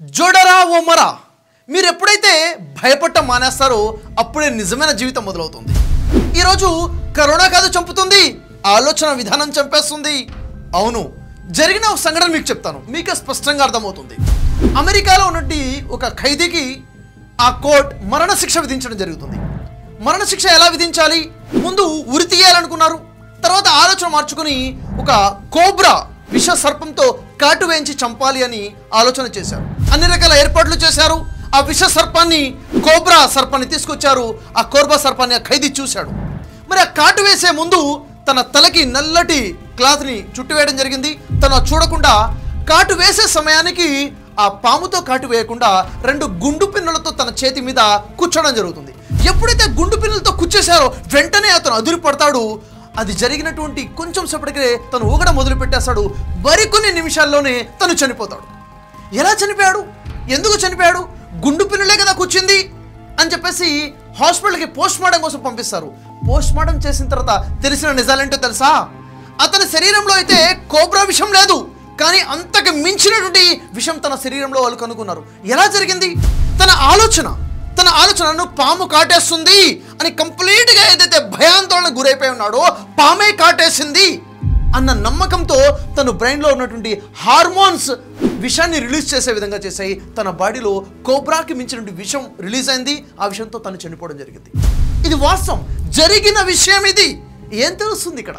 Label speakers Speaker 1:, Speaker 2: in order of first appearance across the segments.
Speaker 1: జోడరా ఓమరా మీరు ఎప్పుడైతే భయపడటం మానేస్తారో అప్పుడే నిజమైన జీవితం మొదలవుతుంది ఈరోజు కరోనా కాదు చంపుతుంది ఆలోచన విధానం చంపేస్తుంది అవును జరిగిన ఒక సంఘటన మీకు చెప్తాను మీకే స్పష్టంగా అర్థమవుతుంది అమెరికాలో ఉన్నటువంటి ఒక ఖైదీకి ఆ కోర్ట్ మరణశిక్ష విధించడం జరుగుతుంది మరణశిక్ష ఎలా విధించాలి ముందు ఉరి తీయాలనుకున్నారు తర్వాత ఆలోచన మార్చుకుని ఒక కోబ్రా విష సర్పంతో కాటు వేయించి చంపాలి అని ఆలోచన చేశారు అన్ని రకాల ఏర్పాట్లు చేశారు ఆ విష సర్పాన్ని కోబ్రా సర్పాన్ని తీసుకొచ్చారు ఆ కోబ్రా సర్పాన్ని ఆ ఖైదీ చూశాడు మరి ఆ కాటు వేసే ముందు తన తలకి నల్లటి క్లాత్ని చుట్టివేయడం జరిగింది తను అది చూడకుండా కాటు వేసే సమయానికి ఆ పాముతో కాటు వేయకుండా రెండు గుండు పిన్నులతో తన చేతి మీద కూర్చోవడం జరుగుతుంది ఎప్పుడైతే గుండు పిన్నులతో కూర్చేశారో వెంటనే అతను అదురు పడతాడు అది జరిగినటువంటి కొంచెం సేపటికే తను ఊగడం మొదలు పెట్టేస్తాడు మరికొన్ని నిమిషాల్లోనే తను చనిపోతాడు ఎలా చనిపోయాడు ఎందుకు చనిపోయాడు గుండు పిన్నులే కదా కూర్చుంది అని చెప్పేసి హాస్పిటల్కి పోస్ట్ మార్టం కోసం పంపిస్తారు పోస్ట్ మార్టం చేసిన తర్వాత తెలిసిన నిజాలేంటో తెలుసా అతని శరీరంలో అయితే కోబ్రా విషం లేదు కానీ అంతకు మించినటువంటి విషం తన శరీరంలో వాళ్ళు కనుగొన్నారు ఎలా జరిగింది తన ఆలోచన తన ఆలోచనను పాము కాటేస్తుంది అని కంప్లీట్గా ఏదైతే భయాందోళన గురైపోయి ఉన్నాడో పామే కాటేసింది అన్న నమ్మకంతో తన బ్రెయిన్లో ఉన్నటువంటి హార్మోన్స్ విషాన్ని రిలీజ్ చేసే విధంగా చేశాయి తన బాడీలో కోబ్రాకి మించినటువంటి విషం రిలీజ్ అయింది ఆ విషంతో తను చనిపోవడం జరిగింది ఇది వాస్తవం జరిగిన విషయం ఇది ఏం తెలుస్తుంది ఇక్కడ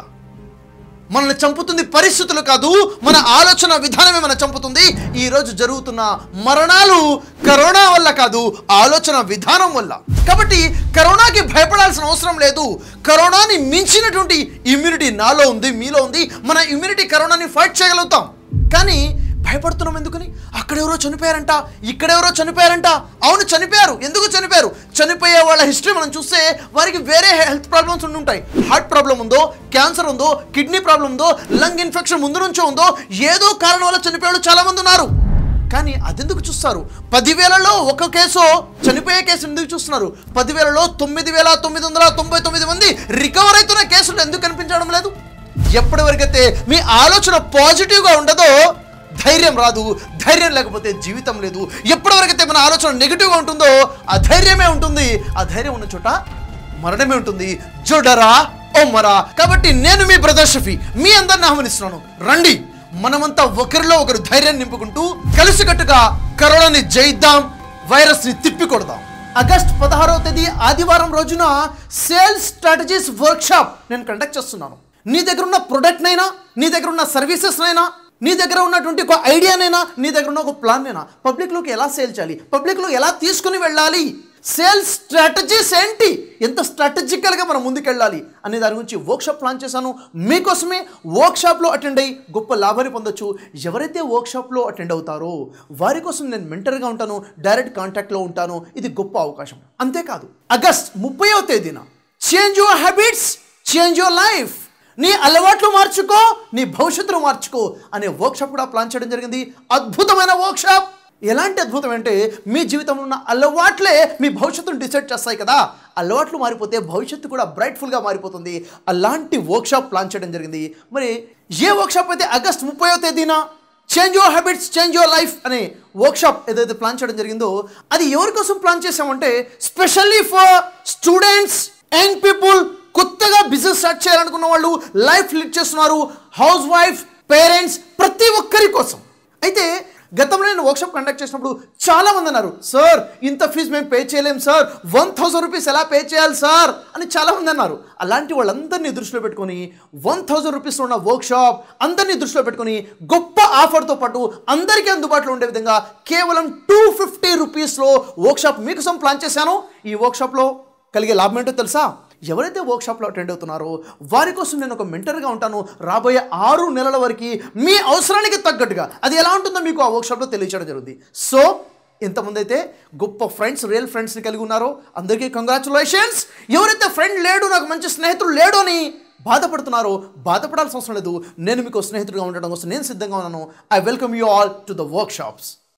Speaker 1: మనల్ని చంపుతుంది పరిస్థితులు కాదు మన ఆలోచన విధానమే మన చంపుతుంది ఈ రోజు జరుగుతున్న మరణాలు కరోనా వల్ల కాదు ఆలోచన విధానం వల్ల కాబట్టి కరోనాకి భయపడాల్సిన అవసరం లేదు కరోనాని మించినటువంటి ఇమ్యూనిటీ నాలో ఉంది మీలో ఉంది మన ఇమ్యూనిటీ కరోనాని ఫైట్ చేయగలుగుతాం కానీ భయపడుతున్నాం ఎందుకని అక్కడెవరో చనిపోయారంట ఇక్కడెవరో చనిపోయారంట అవును చనిపోయారు ఎందుకు చనిపోయారు చనిపోయే వాళ్ళ హిస్టరీ మనం చూస్తే వారికి వేరే హెల్త్ ప్రాబ్లమ్స్ ఉండి ఉంటాయి హార్ట్ ప్రాబ్లం ఉందో క్యాన్సర్ ఉందో కిడ్నీ ప్రాబ్లం ఉందో లంగ్ ఇన్ఫెక్షన్ ముందు నుంచో ఉందో ఏదో కారణం వల్ల చనిపోయాడు చాలా మంది ఉన్నారు కానీ అదెందుకు చూస్తారు పదివేలలో ఒక కేసు చనిపోయే కేసు ఎందుకు చూస్తున్నారు పదివేలలో తొమ్మిది వేల తొమ్మిది వందల తొంభై తొమ్మిది మంది రికవర్ అవుతున్న కేసులు ఎందుకు కనిపించడం లేదు ఎప్పటి వరకైతే మీ ఆలోచన పాజిటివ్గా ఉండదో ధైర్యం రాదు ధైర్యం లేకపోతే జీవితం లేదు ఎప్పటి వరకైతే మన ఆలోచన నెగిటివ్గా ఉంటుందో ఆ ధైర్యమే ఉంటుంది ఆ ధైర్యం ఉన్న చోట మరణమే ఉంటుంది జోడరా ఓ మరా కాబట్టి నేను మీ బ్రదర్ షఫీ మీ అందరిని ఆహ్వానిస్తున్నాను రండి మనమంతా ఒకరిలో ఒకరు ధైర్యం నింపుకుంటూ కలిసికట్టుగా కరోనాని జయిద్దాం వైరస్ ని తిప్పికొడదాం ఆగస్ట్ పదహారవ తేదీ ఆదివారం రోజున సేల్స్ స్ట్రాటజీస్ వర్క్షాప్ నేను కండక్ట్ చేస్తున్నాను నీ దగ్గర ఉన్న ప్రొడక్ట్నైనా నీ దగ్గర ఉన్న సర్వీసెస్నైనా నీ దగ్గర ఉన్నటువంటి ఒక ఐడియానైనా నీ దగ్గర ఉన్న ఒక ప్లాన్నైనా పబ్లిక్లోకి ఎలా సేల్ చేయాలి పబ్లిక్లో ఎలా తీసుకుని వెళ్ళాలి సేల్స్ స్ట్రాటజీస్ ఏంటి ఎంత స్ట్రాటజికల్గా మనం ముందుకెళ్ళాలి అనే దాని గురించి వర్క్షాప్ ప్లాన్ చేశాను మీకోసమే వర్క్షాప్లో అటెండ్ అయ్యి గొప్ప లాభాన్ని పొందొచ్చు ఎవరైతే వర్క్షాప్లో అటెండ్ అవుతారో వారి కోసం నేను మెంటర్గా ఉంటాను డైరెక్ట్ కాంటాక్ట్లో ఉంటాను ఇది గొప్ప అవకాశం అంతేకాదు ఆగస్ట్ ముప్పైవ తేదీన change your habits change your life నీ అలవాట్లు మార్చుకో నీ భవిష్యత్తును మార్చుకో అనే వర్క్షాప్ కూడా ప్లాన్ చేయడం జరిగింది అద్భుతమైన వర్క్షాప్ ఎలాంటి అద్భుతం అంటే మీ జీవితంలో ఉన్న అలవాట్లే మీ భవిష్యత్తును డిసైడ్ చేస్తాయి కదా అలవాట్లు మారిపోతే భవిష్యత్తు కూడా బ్రైట్ఫుల్గా మారిపోతుంది అలాంటి వర్క్షాప్ ప్లాన్ చేయడం జరిగింది మరి ఏ వర్క్షాప్ అయితే ఆగస్ట్ ముప్పైవ తేదీన change your habits change your life అనే వర్క్షాప్ ఏదైతే ప్లాన్ చేయడం జరిగిందో అది ఎవరి కోసం ప్లాన్ చేసామంటే specially for students young people కొత్తగా బిజినెస్ స్టార్ట్ చేయాలనుకున్న వాళ్ళు లైఫ్ లీడ్ చేస్తున్నారు హౌస్ వైఫ్ పేరెంట్స్ ప్రతి ఒక్కరి కోసం అయితే గతంలో నేను వర్క్షాప్ కండక్ట్ చేసినప్పుడు చాలా మంది అన్నారు సార్ ఇంత ఫీజు మేము పే చేయలేం సార్ వన్ థౌసండ్ రూపీస్ ఎలా పే చేయాలి సార్ అని చాలా మంది అన్నారు అలాంటి వాళ్ళందరినీ దృష్టిలో పెట్టుకొని వన్ థౌసండ్ రూపీస్ ఉన్న వర్క్షాప్ అందరినీ దృష్టిలో పెట్టుకొని గొప్ప ఆఫర్తో పాటు అందరికీ అందుబాటులో ఉండే విధంగా కేవలం టూ ఫిఫ్టీ రూపీస్లో వర్క్షాప్ మీకోసం ప్లాన్ చేశాను ఈ వర్క్షాప్లో కలిగే లాభం ఏంటో తెలుసా ఎవరైతే వర్క్షాప్లో అటెండ్ అవుతున్నారో వారి కోసం నేను ఒక మెంటర్గా ఉంటాను రాబోయే ఆరు నెలల వరకు మీ అవసరానికి తగ్గట్టుగా అది ఎలా ఉంటుందో మీకు ఆ వర్క్షాప్లో తెలియచేయడం జరుగుతుంది సో ఇంతమంది అయితే గొప్ప ఫ్రెండ్స్ రియల్ ఫ్రెండ్స్ని కలిగి ఉన్నారో అందరికీ కంగ్రాచులేషన్స్ ఎవరైతే ఫ్రెండ్ లేడు నాకు మంచి స్నేహితుడు లేడు అని బాధపడుతున్నారో బాధపడాల్సిన అవసరం లేదు నేను మీకు స్నేహితుడిగా ఉండడం కోసం నేను సిద్ధంగా ఉన్నాను I welcome you all to the work shops